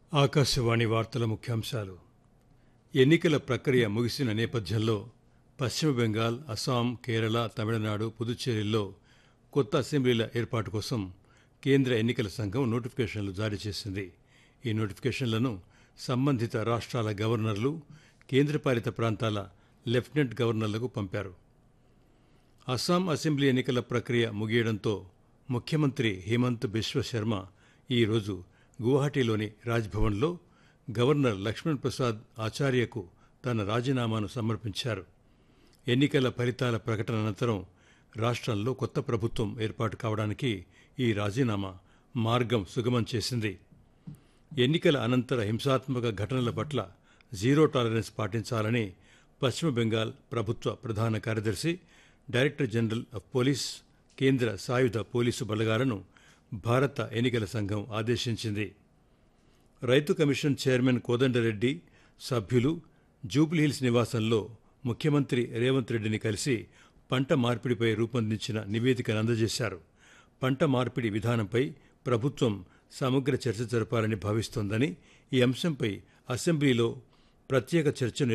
ఆకాశవాణి వార్తల ముఖ్యాంశాలు ఎన్నికల ప్రక్రియ ముగిసిన నేపథ్యంలో పశ్చిమ బెంగాల్ అస్సాం కేరళ తమిళనాడు పుదుచ్చేరిల్లో కొత్త అసెంబ్లీల ఏర్పాటు కోసం కేంద్ర ఎన్నికల సంఘం నోటిఫికేషన్లు జారీ చేసింది ఈ నోటిఫికేషన్లను సంబంధిత రాష్ట్రాల గవర్నర్లు కేంద్రపాలిత ప్రాంతాల లెఫ్టినెంట్ గవర్నర్లకు పంపారు అస్సాం అసెంబ్లీ ఎన్నికల ప్రక్రియ ముగియడంతో ముఖ్యమంత్రి హేమంత్ బిశ్వ శర్మ ఈరోజు గువాహటీలోని రాజ్భవన్లో గవర్నర్ లక్ష్మణ్ ప్రసాద్ ఆచార్యకు తన రాజీనామాను సమర్పించారు ఎన్నికల ఫలితాల ప్రకటన అనంతరం రాష్ట్రంలో కొత్త ప్రభుత్వం ఏర్పాటు కావడానికి ఈ రాజీనామా మార్గం సుగమం చేసింది ఎన్నికల అనంతర హింసాత్మక ఘటనల పట్ల జీరో టాలరెన్స్ పాటించాలని పశ్చిమ బెంగాల్ ప్రభుత్వ ప్రధాన కార్యదర్శి డైరెక్టర్ జనరల్ ఆఫ్ పోలీస్ కేంద్ర సాయుధ పోలీసు బలగాలను భారత ఎన్నికల సంఘం ఆదేశించింది రైతు కమిషన్ చైర్మన్ కోదండరెడ్డి సభ్యులు జూబ్లీహిల్స్ నివాసంలో ముఖ్యమంత్రి రేవంత్ రెడ్డిని కలిసి పంట మార్పిడిపై రూపొందించిన నివేదికను అందజేశారు పంట మార్పిడి విధానంపై ప్రభుత్వం సమగ్ర చర్చ జరపాలని భావిస్తోందని ఈ అంశంపై అసెంబ్లీలో ప్రత్యేక చర్చను